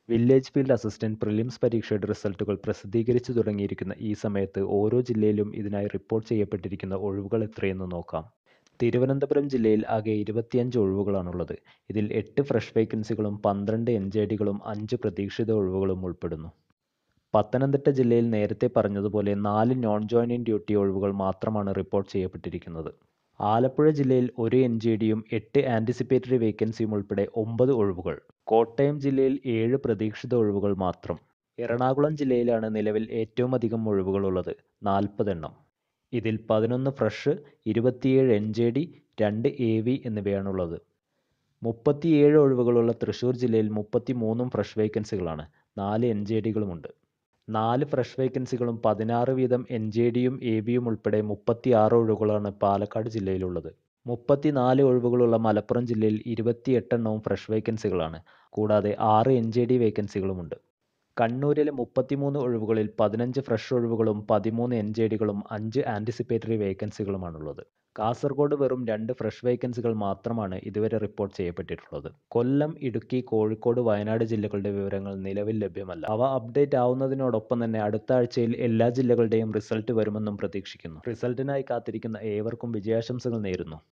village field assistant prelims പരീക്ഷയുടെ റിസൾട്ടുകൾ പ്രസിദ്ധീകരിച്ചു തുടങ്ങിയിരിക്കുന്ന ഈ സമയത്ത് ഓരോ ജില്ലയിലും ഇതിനായി റിപ്പോർട്ട് ചെയ്യപ്പെട്ടിരിക്കുന്ന ഒഴിവുകൾ എത്രയെന്ന് നോക്കാം തിരുവനന്തപുരം ജില്ലയിൽ ആകെ ഇരുപത്തിയഞ്ച് ഒഴിവുകളാണുള്ളത് ഇതിൽ എട്ട് ഫ്രഷ് വേക്കൻസികളും പന്ത്രണ്ട് എൻ ജെ ഡികളും അഞ്ച് പ്രതീക്ഷിത ഒഴിവുകളും ഉൾപ്പെടുന്നു പത്തനംതിട്ട ജില്ലയിൽ നേരത്തെ പറഞ്ഞതുപോലെ നാല് നോൺ ജോയിനിങ് ഡ്യൂട്ടി ഒഴിവുകൾ മാത്രമാണ് റിപ്പോർട്ട് ചെയ്യപ്പെട്ടിരിക്കുന്നത് ആലപ്പുഴ ജില്ലയിൽ ഒരു എൻ ജി ഡിയും എട്ട് ആൻറ്റിസിപ്പേറ്ററി വേക്കൻസിയും ഉൾപ്പെടെ ഒമ്പത് ഒഴിവുകൾ കോട്ടയം ജില്ലയിൽ ഏഴ് പ്രതീക്ഷിത ഒഴിവുകൾ മാത്രം എറണാകുളം ജില്ലയിലാണ് നിലവിൽ ഏറ്റവും അധികം ഒഴിവുകളുള്ളത് നാൽപ്പതെണ്ണം ഇതിൽ പതിനൊന്ന് ഫ്രഷ് ഇരുപത്തിയേഴ് എൻ ജെ ഡി രണ്ട് എ വി എന്നിവയാണുള്ളത് മുപ്പത്തിയേഴ് ഒഴിവുകളുള്ള തൃശ്ശൂർ ജില്ലയിൽ മുപ്പത്തി മൂന്നും ഫ്രഷ് വേക്കൻസികളാണ് നാല് എൻ ജെ ഡികളുമുണ്ട് നാല് ഫ്രഷ് വേക്കൻസികളും പതിനാറ് വീതം എൻ ജെ ഡിയും എ ബിയും ഉൾപ്പെടെ മുപ്പത്തിയാറ് ഒഴിവുകളാണ് പാലക്കാട് ജില്ലയിലുള്ളത് മുപ്പത്തിനാല് ഒഴിവുകളുള്ള മലപ്പുറം ജില്ലയിൽ ഇരുപത്തിയെട്ടെണ്ണവും ഫ്രഷ് വേക്കൻസികളാണ് കൂടാതെ ആറ് എൻ ജെ ഡി വേക്കൻസികളുമുണ്ട് കണ്ണൂരിലെ മുപ്പത്തിമൂന്ന് ഒഴിവുകളിൽ പതിനഞ്ച് ഫ്രഷ് ഒഴിവുകളും പതിമൂന്ന് എൻ ജെ ഡികളും അഞ്ച് ആൻറ്റിസിപ്പേറ്ററി വേക്കൻസികളുമാണുള്ളത് കാസർഗോഡ് വെറും രണ്ട് ഫ്രഷ് വേക്കൻസികൾ മാത്രമാണ് ഇതുവരെ റിപ്പോർട്ട് ചെയ്യപ്പെട്ടിട്ടുള്ളത് കൊല്ലം ഇടുക്കി കോഴിക്കോട് വയനാട് ജില്ലകളുടെ വിവരങ്ങൾ നിലവിൽ ലഭ്യമല്ല അവ അപ്ഡേറ്റ് ആവുന്നതിനോടൊപ്പം തന്നെ അടുത്ത ആഴ്ചയിൽ എല്ലാ ജില്ലകളുടെയും റിസൾട്ട് വരുമെന്നും പ്രതീക്ഷിക്കുന്നു റിസൾട്ടിനായി കാത്തിരിക്കുന്ന ഏവർക്കും വിജയാശംസകൾ നേരുന്നു